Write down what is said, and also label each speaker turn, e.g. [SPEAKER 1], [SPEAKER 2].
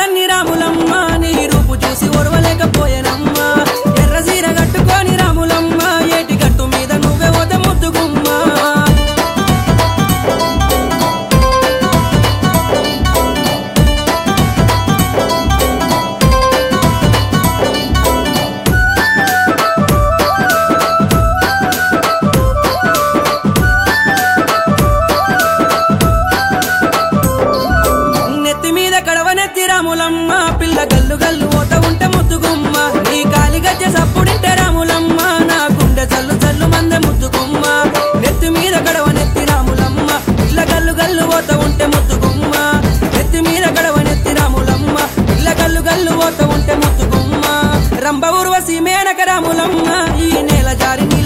[SPEAKER 1] కన్ని రాములమ్మ నీ రూపు చూసి ఓర్వలేకపోయేనమ్మ ఎర్ర సీర కట్టుకొని రాములమ్మ ఏటి గట్టు మీద నువ్వే పోతే ముద్దుగుమ్మా నెత్తి మీద కడవ నెత్తి రాములమ్మ పిల్ల గల్లు గల్లు ఓత ఉంటే ముద్దుగుమ్మ నీ కాలి గజ్జె సప్పుడింటే రాములమ్మ నా గుండె చల్లు చల్లు మందె ముద్దుగుమ్మ నెత్తి మీద కడవ నెత్తి రాములమ్మ పిల్ల గల్లు గల్లు ఓత ఉంటే ముద్దుగుమ్మ నెత్తి మీద కడవ నెత్తి రాములమ్మ పిల్ల గల్లు గల్లు ఓత ఉంటే ముద్దుగుమ్మ రంభ ఉర్వశి మేనక రాములమ్మ ఈ నేల జారి నీ